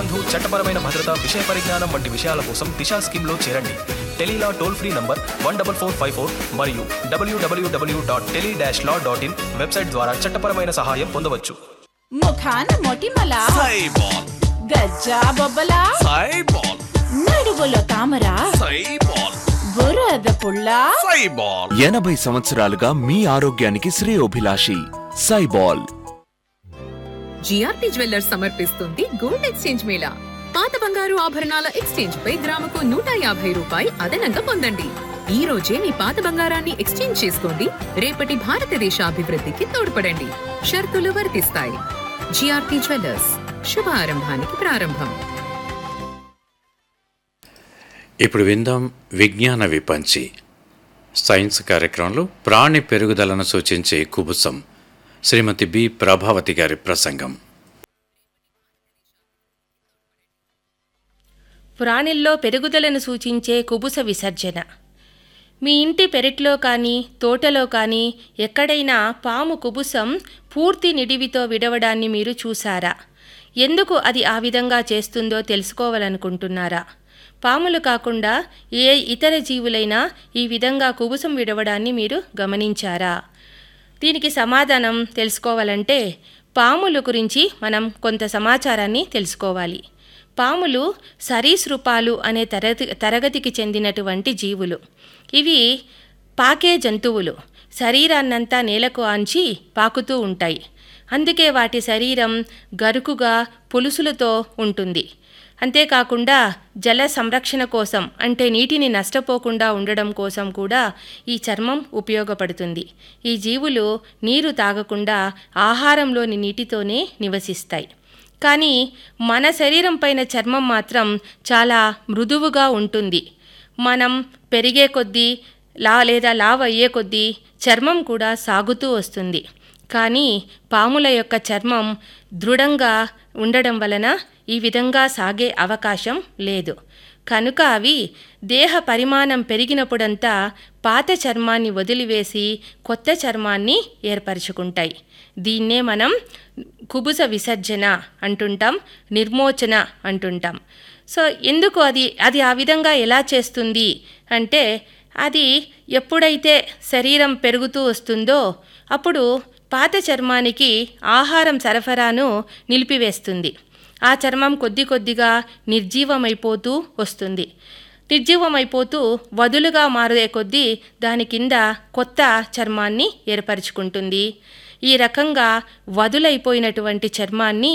బంధు చట్టపరమైన భద్రత విషయ పరిజ్ఞానం వంటి విషయాల కోసం దిశా స్కీమ్లో చేరండి tele law toll free number one double four five four మరియు W W W dot tele dash law dot in website ద్వారా చట్టపరమైన సహాయం పొందవచ్చు ముఖాన మొటిమల సైబాల్ గజ్జా బొబ్బల సైబాల్ నడువులో తామర సైబాల్ బురద పుల్ల సైబాల్ ఎనభై సంవత్సరాలుగా మీ ఆరోగ్యానికి శ్రేయోభిలాషి సైబాల్ జిఆర్పి జ్యువెల్లర్స్ సమర్పిస్తుంది గోల్డ్ ఎక్స్చేంజ్ మేళా పాత బంగారు ఆభరణాల ఎక్స్చేంజ్ పై గ్రాముకు నూట యాభై రూపాయి అదనంగా పొందండి ఈ రోజే మీ పాత బంగారాన్ని ఎక్స్చేంజ్ చేసుకోండి రేపటి భారతదేశ అభివృద్ధికి తోడ్పడండి షరతులు వర్తిస్తాయి జిఆర్పి జ్యువెల్లర్స్ శుభారంభానికి ప్రారంభం ఇప్పుడు విందాం విజ్ఞాన విపంచి సైన్స్ కార్యక్రమంలో ప్రాణి పెరుగుదలను సూచించే కుబుసం శ్రీమతి బి ప్రభావతి గారి ప్రసంగం ప్రాణుల్లో పెరుగుదలను సూచించే కుబుస విసర్జన మీ ఇంటి పెరట్లో కానీ తోటలో కానీ ఎక్కడైనా పాము కుబుసం పూర్తి నిడివితో విడవడాన్ని మీరు చూసారా ఎందుకు అది ఆ విధంగా చేస్తుందో తెలుసుకోవాలనుకుంటున్నారా పాములు కాకుండా ఏ ఇతర జీవులైనా ఈ విధంగా కుబుసం విడవడాన్ని మీరు గమనించారా దీనికి సమాధానం తెలుసుకోవాలంటే పాముల గురించి మనం కొంత సమాచారాన్ని తెలుసుకోవాలి పాములు సరీసృపాలు అనే తరగతి తరగతికి చెందినటువంటి జీవులు ఇవి పాకే జంతువులు శరీరాన్నంతా నేలకు ఆంచి పాకుతూ ఉంటాయి అందుకే వాటి శరీరం గరుకుగా పులుసులతో ఉంటుంది అంతేకాకుండా జల సంరక్షణ కోసం అంటే నీటిని నష్టపోకుండా ఉండడం కోసం కూడా ఈ చర్మం ఉపయోగపడుతుంది ఈ జీవులు నీరు తాగకుండా ఆహారంలోని నీటితోనే నివసిస్తాయి కానీ మన శరీరం పైన చర్మం మాత్రం చాలా మృదువుగా ఉంటుంది మనం పెరిగే కొద్దీ లా లేదా లావ్ అయ్యే కొద్దీ చర్మం కూడా సాగుతూ వస్తుంది కానీ పాముల యొక్క చర్మం దృఢంగా ఉండడం వలన ఈ విధంగా సాగే అవకాశం లేదు కనుక అవి దేహ పరిమాణం పెరిగినప్పుడంతా పాత చర్మాన్ని వదిలివేసి కొత్త చర్మాన్ని ఏర్పరచుకుంటాయి దీన్నే మనం కుబుస విసర్జన అంటుంటాం నిర్మోచన అంటుంటాం సో ఎందుకు అది అది ఆ విధంగా ఎలా చేస్తుంది అంటే అది ఎప్పుడైతే శరీరం పెరుగుతూ వస్తుందో అప్పుడు పాత చర్మానికి ఆహారం సరఫరాను నిలిపివేస్తుంది ఆ చర్మం కొద్ది కొద్దిగా నిర్జీవమైపోతూ వస్తుంది నిర్జీవమైపోతూ వదులుగా మారే కొద్దీ దాని కింద కొత్త చర్మాన్ని ఏర్పరచుకుంటుంది ఈ రకంగా వదులైపోయినటువంటి చర్మాన్ని